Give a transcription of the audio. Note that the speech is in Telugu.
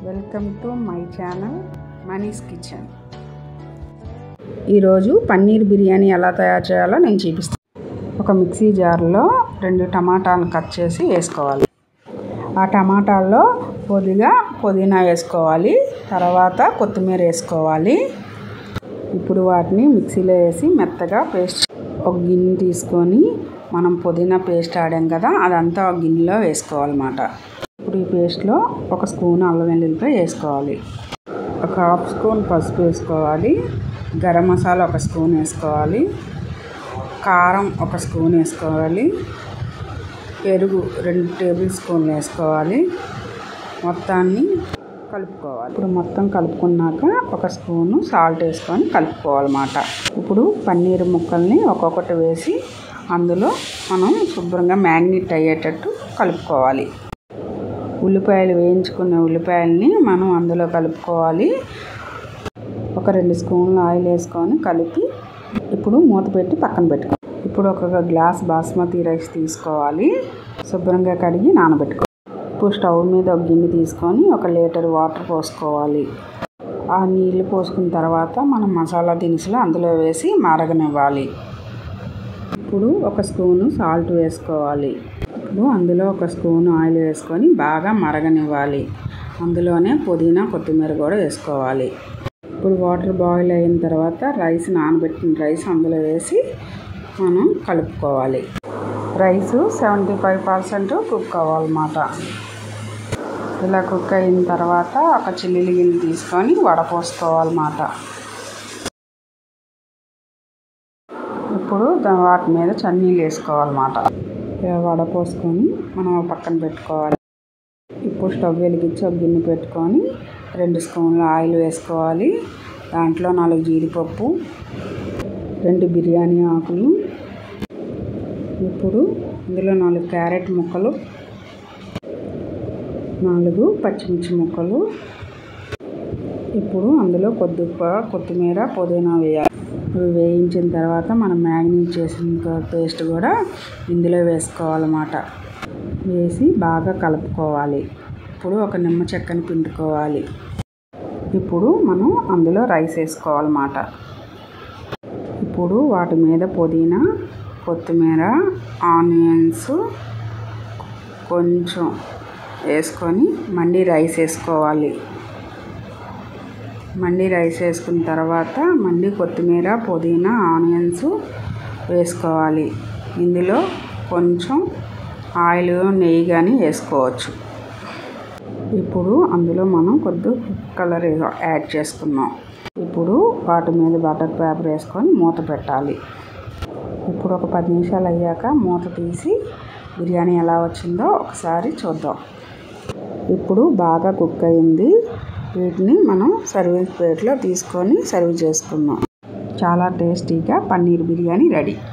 welcome to my channel Mani's kitchen ఈరోజు పన్నీర్ బిర్యానీ ఎలా తయారు చేయాలో నేను చూపిస్తాను ఒక మిక్సీ జార్లో రెండు టమాటాలు కట్ చేసి వేసుకోవాలి ఆ టమాటాల్లో కొద్దిగా పుదీనా వేసుకోవాలి తర్వాత కొత్తిమీర వేసుకోవాలి ఇప్పుడు వాటిని మిక్సీలో వేసి మెత్తగా పేస్ట్ ఒక గిన్నె తీసుకొని మనం పుదీనా పేస్ట్ ఆడాం కదా అదంతా ఒక గిన్నెలో వేసుకోవాలన్నమాట ఇప్పుడు ఈ పేస్ట్లో ఒక స్పూన్ అల్లం వెల్లుల్లిపాయ వేసుకోవాలి ఒక హాఫ్ స్పూన్ పసుపు వేసుకోవాలి గరం మసాలా ఒక స్పూన్ వేసుకోవాలి కారం ఒక స్పూన్ వేసుకోవాలి పెరుగు రెండు టేబుల్ స్పూన్లు వేసుకోవాలి మొత్తాన్ని కలుపుకోవాలి ఇప్పుడు మొత్తం కలుపుకున్నాక ఒక స్పూను సాల్ట్ వేసుకొని కలుపుకోవాలన్నమాట ఇప్పుడు పన్నీర్ ముక్కల్ని ఒక్కొక్కటి వేసి అందులో మనం శుభ్రంగా మ్యాగ్నెట్ అయ్యేటట్టు కలుపుకోవాలి ఉల్లిపాయలు వేయించుకున్న ఉల్లిపాయలని మనం అందులో కలుపుకోవాలి ఒక రెండు స్పూన్లు ఆయిల్ వేసుకొని కలిపి ఇప్పుడు మూత పెట్టి పక్కన పెట్టుకోవాలి ఇప్పుడు ఒక గ్లాస్ బాస్మతి రైస్ తీసుకోవాలి శుభ్రంగా కడిగి నానబెట్టుకోవాలి ఇప్పుడు స్టవ్ మీద ఒక గిన్నె తీసుకొని ఒక లీటర్ వాటర్ పోసుకోవాలి ఆ నీళ్ళు పోసుకున్న తర్వాత మనం మసాలా దినుసులు అందులో వేసి మరగనివ్వాలి ఇప్పుడు ఒక స్పూను సాల్ట్ వేసుకోవాలి ఇప్పుడు అందులో ఒక స్పూన్ ఆయిల్ వేసుకొని బాగా మరగనివ్వాలి అందులోనే పుదీనా కొత్తిమీర కూడా వేసుకోవాలి ఇప్పుడు వాటర్ బాయిల్ అయిన తర్వాత రైస్ నానబెట్టిన రైస్ అందులో వేసి మనం కలుపుకోవాలి rice seventy five percent cook అవ్వాలన్నమాట ఇలా కుక్ అయిన తర్వాత ఒక చిల్లీలు గిన్నె తీసుకొని వడపోసుకోవాలన్నమాట ఇప్పుడు దా- వాటి మీద చన్నీళ్ళు వేసుకోవాలన్నమాట ఇలా వడపోసుకొని మనం ఒక పక్కన పెట్టుకోవాలి ఇప్పుడు స్టవ్ వెలిగించి ఒక గిన్నె పెట్టుకొని రెండు స్పూన్ల ఆయిల్ వేసుకోవాలి దాంట్లో నాలుగు జీడిపప్పు రెండు బిర్యానీ ఆకులు ఇప్పుడు ఇందులో నాలుగు క్యారెట్ ముక్కలు నాలుగు పచ్చిమిర్చి ముక్కలు ఇప్పుడు అందులో కొద్దిగా కొత్తిమీర పుదీనా వేయాలి ఇవి వేయించిన తర్వాత మనం మ్యాగ్నేట్ చేసిన పేస్ట్ కూడా ఇందులో వేసుకోవాలన్నమాట వేసి బాగా కలుపుకోవాలి ఇప్పుడు ఒక నిమ్మ చెక్కని పిండుకోవాలి ఇప్పుడు మనం అందులో రైస్ వేసుకోవాలన్నమాట ఇప్పుడు వాటి మీద పుదీనా కొత్తిమీర ఆనియన్స్ కొంచెం వేసుకొని మళ్ళీ రైస్ వేసుకోవాలి మళ్ళీ రైస్ వేసుకున్న తర్వాత మళ్ళీ కొత్తిమీర పుదీనా ఆనియన్స్ వేసుకోవాలి ఇందులో కొంచెం ఆయిల్ నెయ్యి కానీ వేసుకోవచ్చు ఇప్పుడు అందులో మనం కొద్ది కలర్ యాడ్ చేసుకున్నాం ఇప్పుడు వాటి మీద బటర్ పేపర్ వేసుకొని మూత పెట్టాలి ఇప్పుడు ఒక పది నిమిషాలు అయ్యాక మూత తీసి బిర్యానీ ఎలా వచ్చిందో ఒకసారి చూద్దాం ఇప్పుడు బాగా కుక్ అయింది వీటిని మనం సర్వింగ్ ప్లేట్లో తీసుకొని సర్వ్ చేసుకుందాం చాలా టేస్టీగా పన్నీర్ బిర్యానీ రెడీ